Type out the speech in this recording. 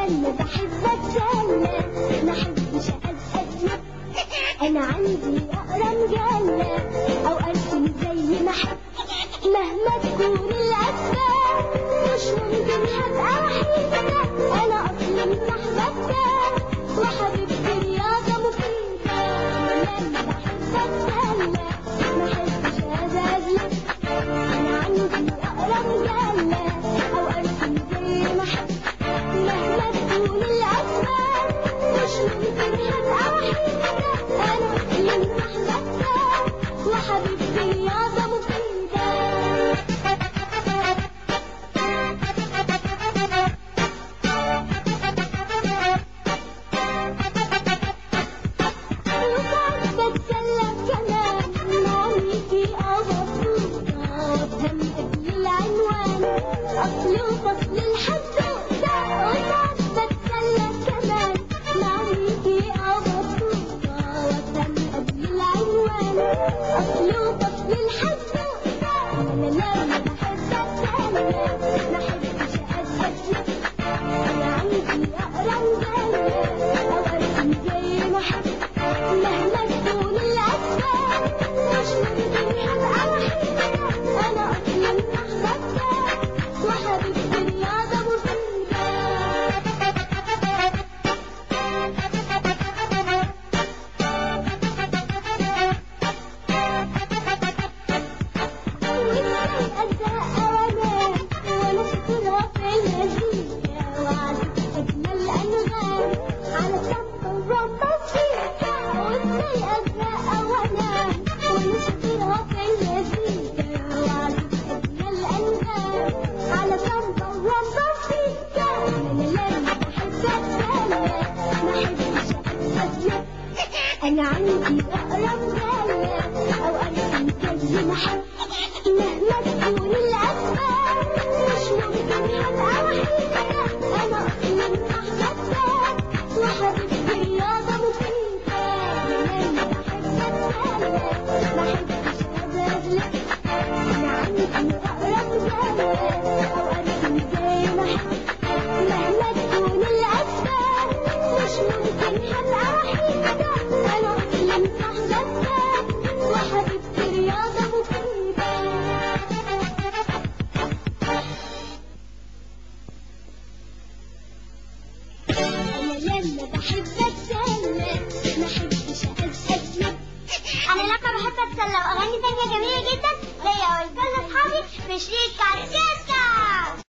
لما بحب اتسلى ما احبش ازقزق انا عندي اقرا مجله او ارسم زي ما احب مهما تكون الاسباب مش ممكن هبقى وحيده انا اصلا صاحبتها وحبيبتي رياضه مفيده لما بحب اتسلى ما احبش ازقزق انا عندي اقرا مجله او ارسم زي ما احب مهما تكون الأسباب مش ممكن هبقى وحيدة أنا أصلا صاحبتها وحبيبتي رياضة مفيدة وساعات بتسلى كمان مع ميكي أو بطوطة وأفهم قبل العنوان أصل وفصل الحدوتة وساعات بتسلى كمان مع ميكي أو بطوطة وأفهم قبل العنوان أصل وفصل الحدوتة أنا لما بحب أتسلى ما أحبش أزهق أنا عندي أقرا مجلة أو أرسم زي ما أحب مهما تكون الأسباب مش ممكن هبقى وحيدة أنا أصلا صاحبتها وحبيبتي رياضة مفيدة وإزاي أزهق وأنام وأنا شاطرة في المزيكا وأعزف أجمل أنغام على سمع الرمبة فيكا وإزاي أزهق وأنام وأنا شاطرة في المزيكا وأعزف أجمل أنغام على سمع الرمبة فيكا أنا لما بحب أتسلى ما أحبش أتسلى أنا عندي أقرا مجلة أو أرسم زي ما أحب مهما تكون الأسباب مش ممكن هبقى وحيدة أنا أصلا صاحبتها وحبيبتي رياضة مفيدة لما بحب أتسلى ما أحبش أزهق أنا عندي أقرا مجلة أو أرسم زي ما أحب مهما تكون الأسباب مش ممكن هبقى وحيدة أنا أصلا صاحبتها وحبيبتي رياضة مفيدة أنا لما بحب أتسلى ما أحبش أزهق انا لما بحب اتسلى واغاني تانية جميلة جدا زي اقول كل اصحابي في شريك كاتشيسكا